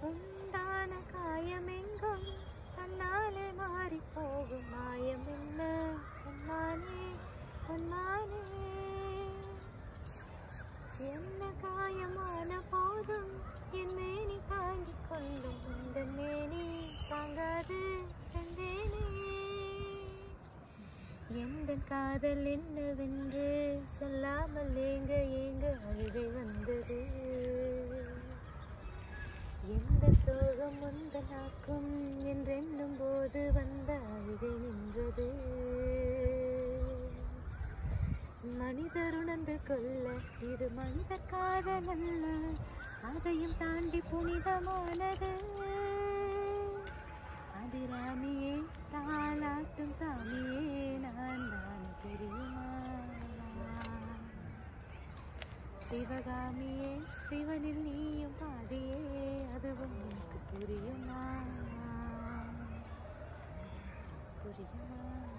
உண்டான காயமெங்கும் தன்னாலே மாறி போகும் மாயம் என்ன பொன்மானே பொன்மானே என்ன காயமான போதும் என் மேனி தாங்கிக் கொள்ளும் இந்த மேனி தாங்காது செந்தேனே எந்த காதல் என்னவென்று சொல்லாமல் ஏங்க ஏங்க அழுகை வந்தது எந்த சோகம் வந்த நாக்கும் என்றெண்ணும் போது வந்த அழுகை நின்றது மனிதர் உணர்ந்து கொள்ள இது மனித காதல் அல்ல அதையும் தாண்டி புனிதமானது அபிராமியே தாளாட்டும் சாமியே நான் தான் தெரியுமா சிவகாமியே சிவனில் நீயும் பாதியே அதுவும் எனக்கு புரியுமா புரியுமா